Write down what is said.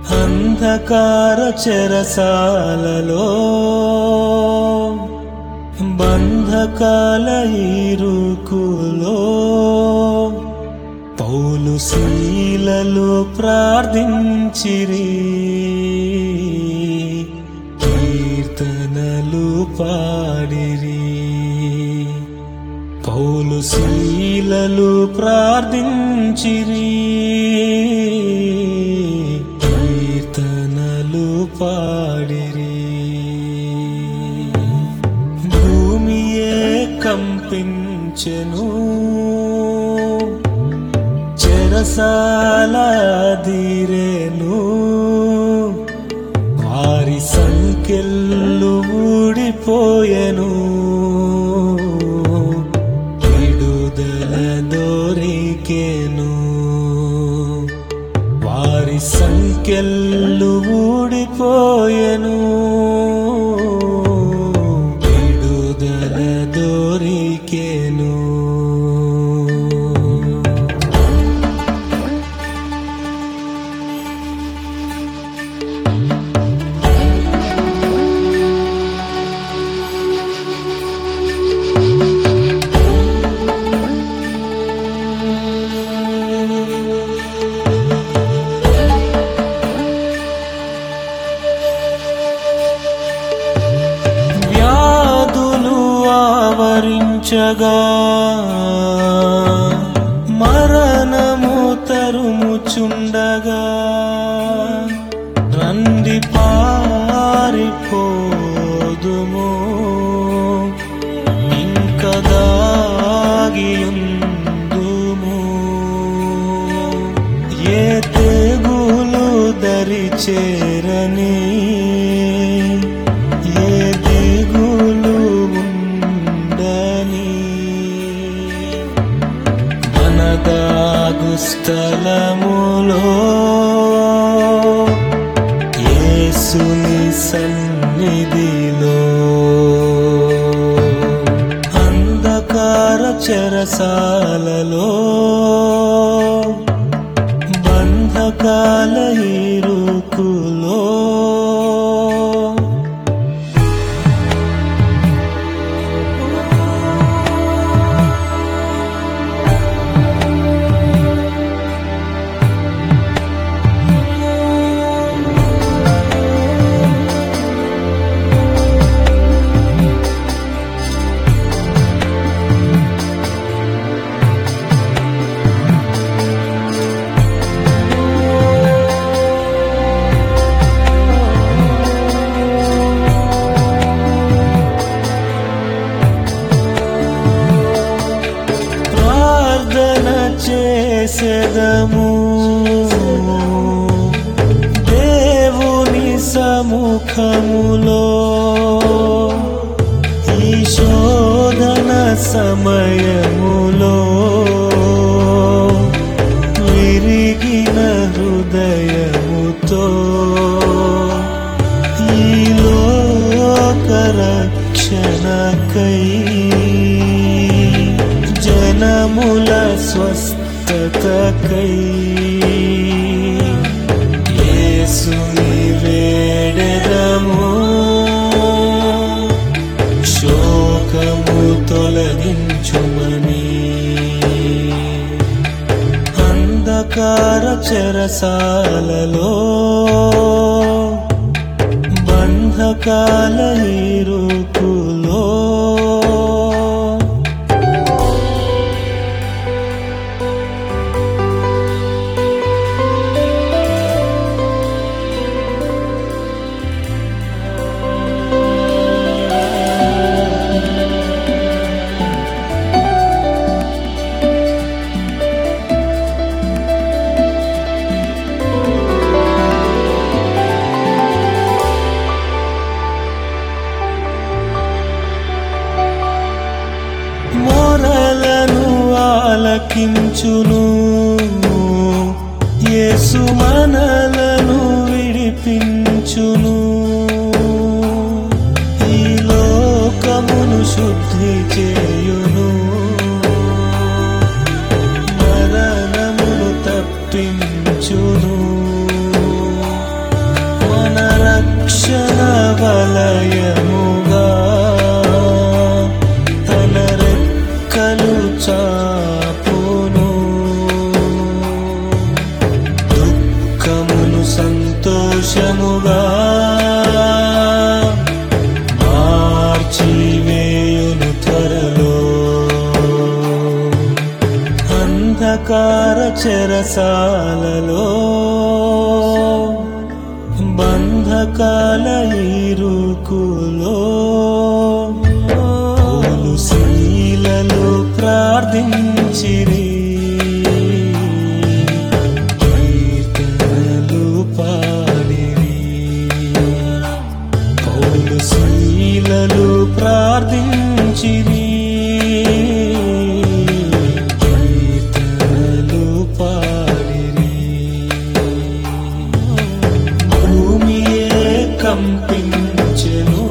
అంధకార చెరసాలలో బంధకాల ఇరుకులో పౌలు శీలలు ప్రార్థించిరి కీర్తనలు పాడిరి పౌలు శీలలు ప్రార్థించిరి కీర్తనలు పాడిరి భూమియే కంపించెను చెరసాల దిరేను వారి సంఖ్యలు ఊడిపోయెను విడుదల దొరికెను వారి సంఖ్యలు ఊడిపోయెను విడుదల దొరికెను వ్యాధులు ఆవరించగా మరణము తరుముచుండగా రండి పారిపోదుము ఇంక దాగియుందుము ఏ తెగులు దరి చేరని ఏ దిగులు ఉండని మనదాగు స్థలములో యేసుని సన్నిధిలో అంధకార చెరసాలలో బంధకాల ఇరుకులో ప్రార్థన చేసేదము దేవుని సముఖములో ఈ శోధన సమయములో విరిగిన హృదయముతో ఈ లోక రక్షణకై జనముల స్వస్థతకై యేసుని వేడెదము శోకము తొలగించుమని అంధకార చెరసాలలో బంధకాల ఇరుకులో మొరలను ఆలకించును యేసు మనలను విడిపించును ఈ లోకమును శుద్ధి చేయును మరణమును తప్పించును రక్షణ వలయముగా తన రెక్కలు చాపును దుఃఖమును సంతోషముగా మార్చివేయును త్వరలో అంధకార చెరసాలలో బంధకాల ఇరుకులో శీలలు ప్రార్థించిరి కీర్తనలు పాడిరి పౌలు శీలలు ప్రార్థించిరి కీర్తనలు పాడిరి భూమియే కంపించెను